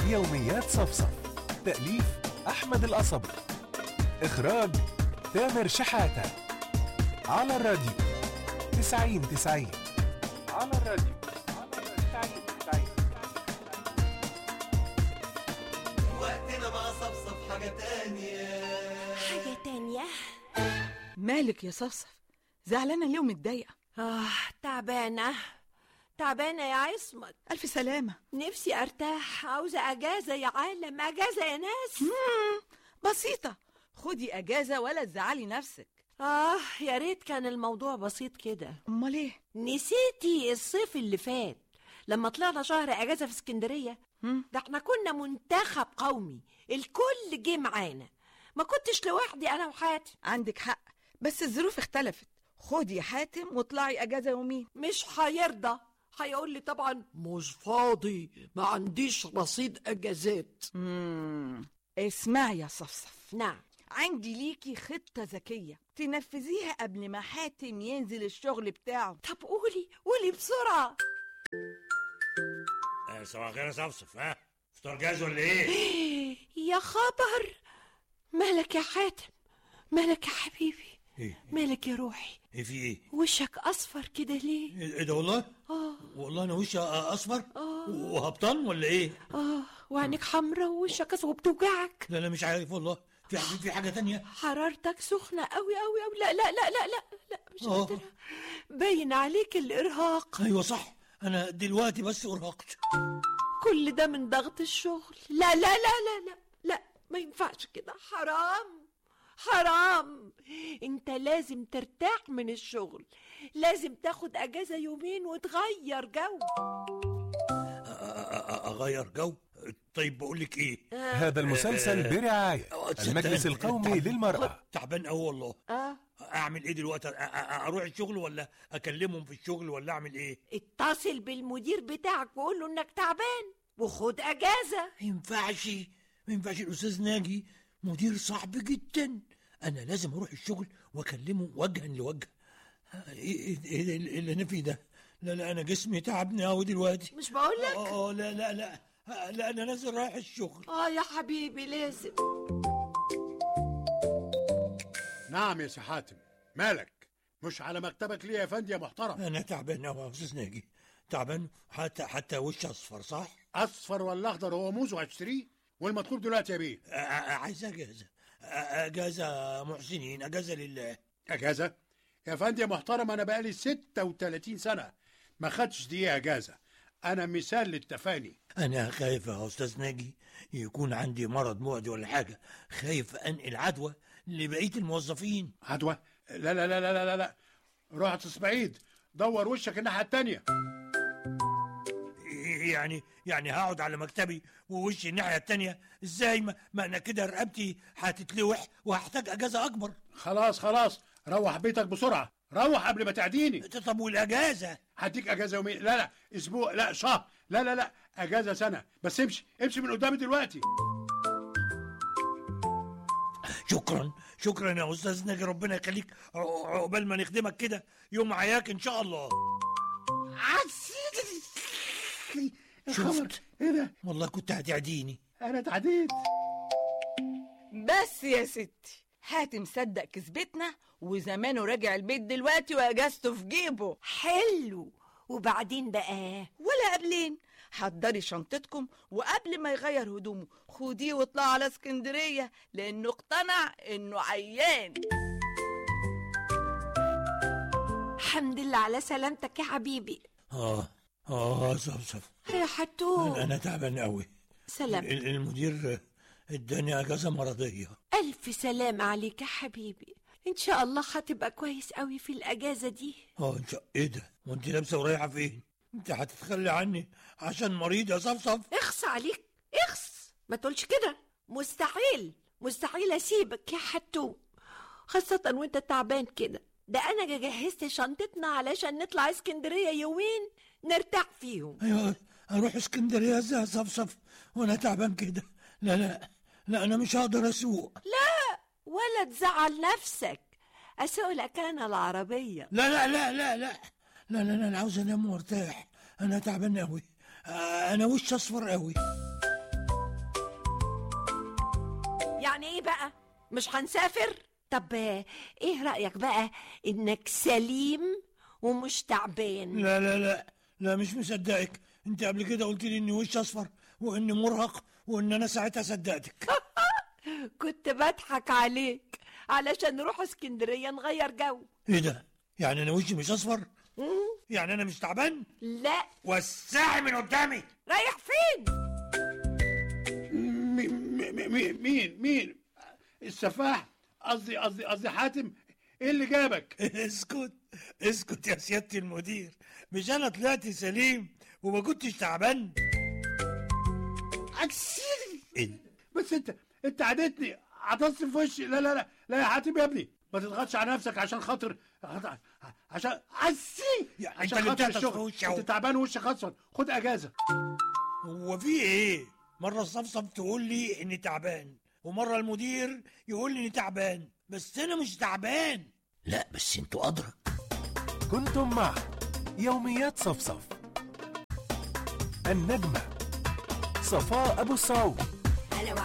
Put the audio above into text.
يوميات صفصف تأليف أحمد القصبي إخراج تامر شحاتة على الراديو تسعين تسعين على الراديو تسعين تسعين وقتنا مع صفصف حاجة تانية حاجة تانية مالك يا صفصف زعلانة اليوم متضايقة آه تعبانة تعبانة يا عصمت ألف سلامة نفسي أرتاح عاوزة أجازة يا عالم أجازة يا ناس بسيطة خدي أجازة ولا تزعلي نفسك آه يا ريت كان الموضوع بسيط كده أمال إيه؟ نسيتي الصيف اللي فات لما طلعنا شهر أجازة في اسكندرية مم. ده احنا كنا منتخب قومي الكل جه معانا ما كنتش لوحدي أنا وحاتم عندك حق بس الظروف اختلفت خدي يا حاتم واطلعي أجازة يومين مش هيرضى هيقول لي طبعا مش فاضي ما عنديش رصيد اجازات مم. اسمعي يا صفصف نعم عندي ليكي خطة ذكية تنفذيها قبل ما حاتم ينزل الشغل بتاعه طب قولي قولي بسرعة آه، صباح الخير يا صفصف ها فطار جاهز ولا ايه؟ يا خبر مالك يا حاتم مالك يا حبيبي ايه مالك يا روحي ايه في ايه؟ وشك اصفر كده ليه ايه إيه ده والله؟ اه والله انا وشي اصفر آه. وهبطان ولا ايه؟ اه وعينك حمرا ووشك اصفر وبتوجعك لا انا مش عارف والله في في حاجه تانية حرارتك سخنة قوي قوي قوي لا لا لا لا لا لا مش آه. قادرة باين عليك الإرهاق ايوه صح انا دلوقتي بس ارهقت كل ده من ضغط الشغل لا لا لا لا لا لا ما ينفعش كده حرام حرام انت لازم ترتاح من الشغل لازم تاخد اجازة يومين وتغير جو أ- أ- اغير جو طيب بقول لك ايه؟ هذا المسلسل برعاية المجلس القومي للمرأة تعبان قوي والله اه اعمل ايه دلوقتي أ- أ- اروح الشغل ولا اكلمهم في الشغل ولا اعمل ايه؟ اتصل بالمدير بتاعك وقول له انك تعبان وخد اجازة ما ينفعش ما ينفعش الاستاذ ناجي مدير صعب جدا انا لازم اروح الشغل واكلمه وجها لوجه ايه ايه إيه اللي انا فيه ده لا لا انا جسمي تعبني قوي دلوقتي مش بقول لك اه آه، لا لا لا لا انا نازل رايح الشغل اه يا حبيبي لازم نعم يا سي حاتم مالك مش على مكتبك ليه يا فندي يا محترم انا تعبان قوي يا استاذ ناجي تعبان حتى حتى وشي اصفر صح اصفر ولا اخضر هو موز وهتشتريه والمطلوب دلوقتي يا بيه آه، آه، عايز اجازه آه، اجازه محسنين اجازه لله اجازه يا فندي يا محترم انا بقالي 36 سنه ما خدتش دقيقه اجازه انا مثال للتفاني انا خايف يا استاذ ناجي يكون عندي مرض معدي ولا حاجه خايف انقل عدوى لبقيه الموظفين عدوى لا لا لا لا لا لا, لا. روح بعيد دور وشك الناحيه التانيه يعني يعني هقعد على مكتبي ووشي الناحيه التانية ازاي ما, ما انا كده رقبتي هتتلوح وهحتاج اجازه اكبر خلاص خلاص روح بيتك بسرعه روح قبل ما تعديني طب والاجازه هديك اجازه يومين لا لا اسبوع لا شهر لا لا لا اجازه سنه بس امشي امشي من قدامي دلوقتي شكرا شكرا يا استاذ ناجي ربنا يخليك ع- عقبال ما نخدمك كده يوم عياك ان شاء الله شفت ايه ده والله كنت هتعديني انا اتعديت بس يا ستي حاتم صدق كذبتنا وزمانه راجع البيت دلوقتي واجازته في جيبه حلو وبعدين بقى ولا قبلين حضري شنطتكم وقبل ما يغير هدومه خديه واطلعوا على اسكندرية لأنه اقتنع إنه عيان الحمد لله على سلامتك يا حبيبي اه اه صفصف يا حتوم انا تعبان قوي سلام ال- المدير اداني اجازه مرضيه ألف سلام عليك يا حبيبي إن شاء الله هتبقى كويس قوي في الأجازة دي اه ان شاء ايه ده وانت لابسه ورايحه فين انت هتتخلي عني عشان مريض يا صفصف اخص عليك اخص ما تقولش كده مستحيل مستحيل أسيبك يا حتوم خاصة وانت تعبان كده ده أنا جهزت شنطتنا علشان نطلع اسكندرية يومين نرتاح فيهم ايوه اروح اسكندريه ازاي يا صفصف وانا تعبان كده لا لا لا انا مش هقدر اسوق ولا تزعل نفسك أسوق لك أنا العربية لا لا لا لا لا لا لا لا انا عاوز انام وارتاح انا تعبان قوي انا وش اصفر قوي بقى مش هنسافر طب آه، ايه رأيك بقى انك سليم ومش تعبان لا لا لا لا مش مصدقك انت قبل كده قلت لي اني وش اصفر واني مرهق وان انا ساعتها صدقتك كنت بضحك عليك علشان نروح اسكندرية نغير جو ايه ده يعني انا وشي مش اصفر يعني انا مش تعبان لا وسعي من قدامي رايح فين مي- مي- مي- مين مين السفاح قصدي قصدي قصدي حاتم ايه اللي جابك اسكت اسكت يا سيادة المدير مش انا طلعت سليم وما كنتش تعبان عكسيني إيه؟ بس انت انت عدتني عطست في وشي لا لا لا لا يا حاتم يا ابني ما تضغطش على نفسك عشان خاطر عشان عسي يا- أنت عشان اللي خاطر بتعطس في الشغل وشي أهو. انت تعبان وشك اصفر خد اجازه هو في ايه مرة صفصف تقول لي اني تعبان ومرة المدير يقول لي اني تعبان بس انا مش تعبان لا بس انتوا ادرك كنتم مع يوميات صفصف النجمة صفاء أبو السعود